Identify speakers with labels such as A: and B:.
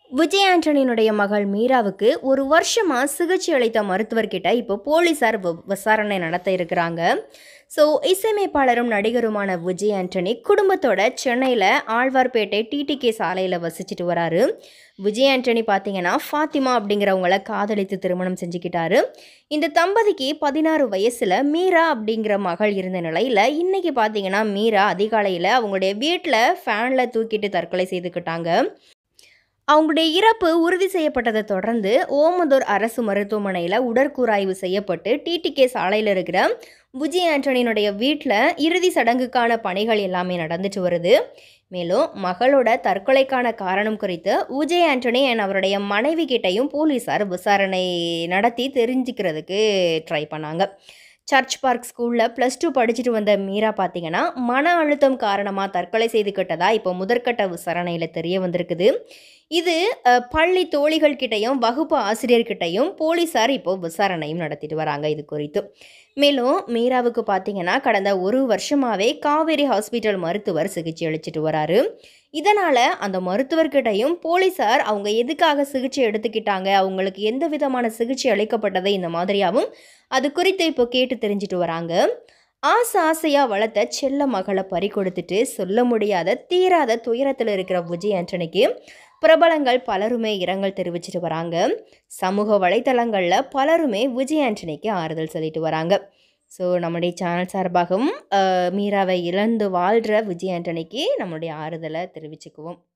A: விஜய் ஆண்டனியினுடைய மகள் மீராவுக்கு ஒரு வருஷமா சிகிச்சை அளித்த மருத்துவர்கிட்ட இப்போ போலீசார் வி- விசாரணை நடத்த இருக்கிறாங்க ஸோ இசையமைப்பாளரும் நடிகருமான விஜய் ஆண்டனி குடும்பத்தோட சென்னையில் ஆழ்வார்பேட்டை டிடிகே சாலையில் வசிச்சுட்டு வராரு விஜய் ஆண்டனி பார்த்தீங்கன்னா ஃபாத்திமா அப்படிங்கிறவங்கள காதலித்து திருமணம் செஞ்சுக்கிட்டாரு இந்த தம்பதிக்கு பதினாறு வயசில் மீரா அப்படிங்கிற மகள் இருந்த நிலையில் இன்னைக்கு பார்த்தீங்கன்னா மீரா அதிகாலையில் அவங்களுடைய வீட்டில் ஃபேனில் தூக்கிட்டு தற்கொலை செய்துக்கிட்டாங்க அவங்களுடைய இறப்பு உறுதி செய்யப்பட்டதை தொடர்ந்து ஓமந்தூர் அரசு மருத்துவமனையில் உடற்கூராய்வு செய்யப்பட்டு டிடிகே சாலையில் இருக்கிற விஜய் ஆண்டனியினுடைய வீட்டில் இறுதி சடங்குக்கான பணிகள் எல்லாமே நடந்துட்டு வருது மேலும் மகளோட தற்கொலைக்கான காரணம் குறித்து விஜய் ஆண்டனி அண்ட் அவருடைய மனைவி கிட்டையும் போலீஸார் விசாரணை நடத்தி தெரிஞ்சுக்கிறதுக்கு ட்ரை பண்ணாங்க சர்ச் பார்க் ஸ்கூலில் ப்ளஸ் டூ படிச்சுட்டு வந்த மீரா பார்த்தீங்கன்னா மன அழுத்தம் காரணமாக தற்கொலை செய்துக்கிட்டதா இப்போ முதற்கட்ட விசாரணையில் தெரிய வந்திருக்குது இது அஹ், பள்ளி தோழிகள் கிட்டையும் வகுப்பு ஆசிரியர்கிட்டையும் போலீஸார் இப்போ விசாரணையும் நடத்திட்டு வராங்க இது குறித்து மேலும் மீராவுக்கு பார்த்தீங்கன்னா கடந்த ஒரு வருஷமாவே காவேரி ஹாஸ்பிட்டல் மருத்துவர் சிகிச்சை அளிச்சிட்டு வராரு இதனால் அந்த மருத்துவர்கிட்டையும் போலீஸார் அவங்க எதுக்காக சிகிச்சை எடுத்துக்கிட்டாங்க அவங்களுக்கு எந்த விதமான சிகிச்சை அளிக்கப்பட்டது இந்த மாதிரியாகவும் அது குறித்து இப்போ கேட்டு தெரிஞ்சுட்டு வராங்க ஆசை ஆசையாக வளர்த்த செல்ல மகளை பறி கொடுத்துட்டு சொல்ல முடியாத தீராத துயரத்தில் இருக்கிற விஜய் ஆண்டனிக்கு பிரபலங்கள் பலருமே இரங்கல் தெரிவிச்சிட்டு வராங்க சமூக வலைத்தளங்களில் பலருமே விஜய் ஆண்டனிக்கு ஆறுதல் சொல்லிட்டு வராங்க ஸோ நம்முடைய சேனல் சார்பாகவும் அஹ், மீராவை இழந்து வாழ்கிற விஜய் ஆண்டனிக்கு நம்மளுடைய ஆறுதலை தெரிவிச்சுக்குவோம்